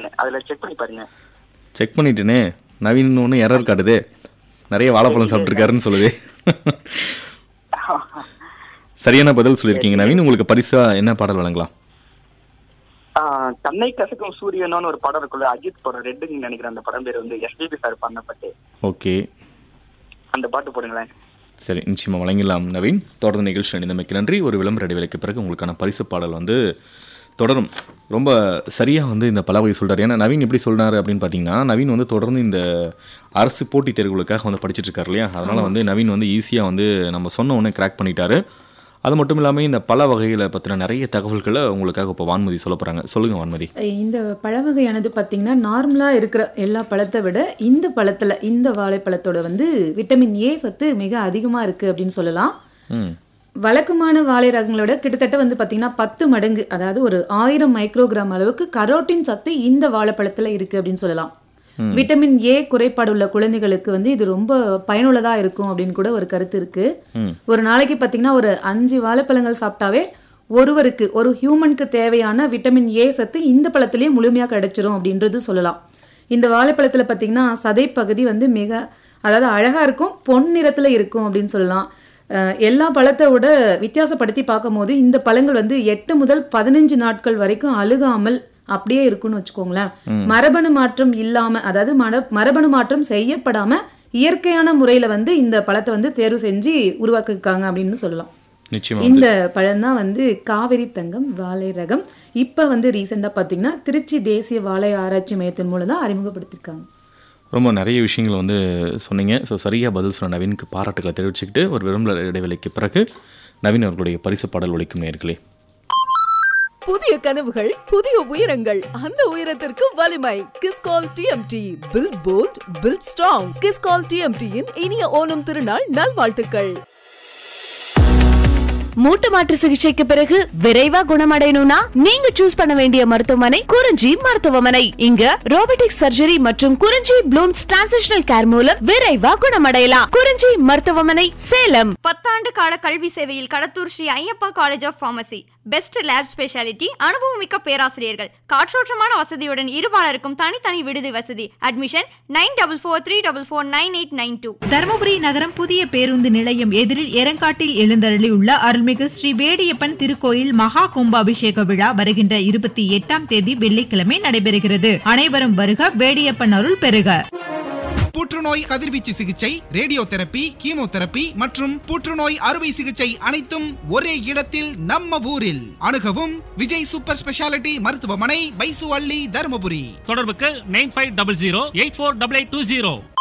அதுல செக் பண்ணி பாருங்க செக் பண்ணிட்டேனே நவீன் ஒன்று எரர் காட்டுதே நிறைய வாழைப்பழம் சாப்பிட்ருக்காருன்னு சொல்லுது சரியான பதில் சொல்லியிருக்கீங்க நவீன் உங்களுக்கு பரிசா என்ன பாடல் வழங்கலாம் ஆஹ் கண்ணை கசக்கும் சூரியனோன்னு ஒரு படம் இருக்குல்ல அஜித் படம் ரெட்டுன்னு நினைக்கிறேன் அந்த படம் பேர் வந்து எஸ்பிபி சார் பண்ணப்பட்டு ஓகே அந்த பாட்டு போடுங்களேன் சரி நிச்சயமா வழங்கிடலாம் நவீன் தொடர்ந்து நிகழ்ச்சி அணிந்தமைக்கு நன்றி ஒரு விளம்பர இடைவேளைக்கு பிறகு உங்களுக்கான பரிசு பாடல் வந்து தொடரும் ரொம்ப சரியாக வந்து இந்த பலவகை சொல்றாரு ஏன்னா நவீன் எப்படி சொல்றாரு அப்படின்னு பார்த்தீங்கன்னா நவீன் வந்து தொடர்ந்து இந்த அரசு போட்டித் தேர்வுகளுக்காக வந்து படிச்சிட்டு இருக்காரு இல்லையா அதனால வந்து நவீன் வந்து ஈஸியாக வந்து நம்ம சொன்ன உடனே கிராக் பண்ணிட்டாரு அது மட்டும் இல்லாமல் இந்த பல வகைகளை பற்றின நிறைய தகவல்களை உங்களுக்காக இப்போ வான்மதி சொல்ல போகிறாங்க சொல்லுங்க வான்மதி இந்த பழ வகையானது பார்த்தீங்கன்னா நார்மலாக இருக்கிற எல்லா பழத்தை விட இந்த பழத்தில் இந்த வாழைப்பழத்தோட வந்து விட்டமின் ஏ சத்து மிக அதிகமாக இருக்குது அப்படின்னு சொல்லலாம் ம் வழக்கமான வாழை ரகங்களோட கிட்டத்தட்ட வந்து பார்த்தீங்கன்னா பத்து மடங்கு அதாவது ஒரு ஆயிரம் மைக்ரோகிராம் அளவுக்கு கரோட்டின் சத்து இந்த வாழைப்பழத்தில் இருக்குது அப்படின்னு சொல்லலாம் விட்டமின் ஏ குறைபாடு உள்ள குழந்தைகளுக்கு வந்து இது ரொம்ப பயனுள்ளதா இருக்கும் அப்படின்னு கூட ஒரு கருத்து இருக்கு ஒரு நாளைக்கு பார்த்தீங்கன்னா ஒரு அஞ்சு வாழைப்பழங்கள் சாப்பிட்டாவே ஒருவருக்கு ஒரு ஹியூமனுக்கு தேவையான விட்டமின் ஏ சத்து இந்த பழத்திலேயே முழுமையாக கிடைச்சிரும் அப்படின்றது சொல்லலாம் இந்த வாழைப்பழத்தில் பார்த்தீங்கன்னா சதைப்பகுதி வந்து மிக அதாவது அழகா இருக்கும் பொன் நிறத்துல இருக்கும் அப்படின்னு சொல்லலாம் அஹ் எல்லா பழத்தை விட வித்தியாசப்படுத்தி பார்க்கும்போது இந்த பழங்கள் வந்து எட்டு முதல் பதினஞ்சு நாட்கள் வரைக்கும் அழுகாமல் அப்படியே இருக்கும்னு வச்சுக்கோங்களேன் மரபணு மாற்றம் இல்லாம அதாவது மர மரபணு மாற்றம் செய்யப்படாம இயற்கையான முறையில வந்து இந்த பழத்தை வந்து தேர்வு செஞ்சு உருவாக்கிருக்காங்க அப்படின்னு சொல்லலாம் நிச்சயமா இந்த பழம்தான் வந்து காவிரி தங்கம் வாழை ரகம் இப்ப வந்து ரீசெண்டா பாத்தீங்கன்னா திருச்சி தேசிய வாழை ஆராய்ச்சி மையத்தின் மூலம் தான் அறிமுகப்படுத்திருக்காங்க ரொம்ப நிறைய விஷயங்கள் வந்து சொன்னீங்க ஸோ சரியாக பதில் சொன்ன நவீனுக்கு பாராட்டுகளை தெரிவிச்சுக்கிட்டு ஒரு விளம்பர இடைவேளைக்கு பிறகு நவீன் அவர்களுடைய பரிசு பாடல் ஒழிக்கும் நேர்களே புதிய கனவுகள் புதிய உயரங்கள் அந்த உயரத்திற்கு வலிமை Kiscol TMT build bold build strong Kiscol டிஎம்டியின் இனிய ஓணம் திருநாள் நல்வாழ்த்துக்கள் மூட்டு மாற்று சிகிச்சைக்கு பிறகு விரைவா குணமடையணும்னா நீங்க சூஸ் பண்ண வேண்டிய மருத்துவமனை குறிஞ்சி மருத்துவமனை இங்க ரோபோட்டிக் சர்ஜரி மற்றும் குறிஞ்சி ப்ளூம்ஸ் டிரான்சிஷனல் கேர் மூலம் விரைவா குணமடையலாம் குறிஞ்சி மருத்துவமனை சேலம் பத்தாண்டு கால கல்வி சேவையில் Kadathur Sri Ayyappa college of pharmacy best lab speciality அனுபவமிக்க பேராசிரியர்கள் காற்றோட்டமான வசதியுடன் இருபாலருக்கும் தனித்தனி விடுதி வசதி admission nine double four three double four nine eight nine two Dharmapuri நகரம் புதிய பேருந்து நிலையம் எதிரில் எரங்காட்டில் எழுந்தருளியுள்ள அருள்மிகு ஸ்ரீ வேடியப்பன் திருக்கோயில் மகா கும்பாபிஷேக விழா வருகின்ற இருபத்தி எட்டாம் தேதி வெள்ளிக்கிழமை நடைபெறுகிறது அனைவரும் வருக வேடியப்பன் அருள் பெறுக புற்றுநோய் கதிர்வீச்சு சிகிச்சை ரேடியோ தெரப்பி கீமோதெரப்பி மற்றும் புற்றுநோய் அறுவை சிகிச்சை அனைத்தும் ஒரே இடத்தில் நம்ம ஊரில் அணுகவும் விஜய் சூப்பர் ஸ்பெஷாலிட்டி மருத்துவமனை பைசு அள்ளி தருமபுரி தொடர்புக்கு nine five double zero eight four double eight two zero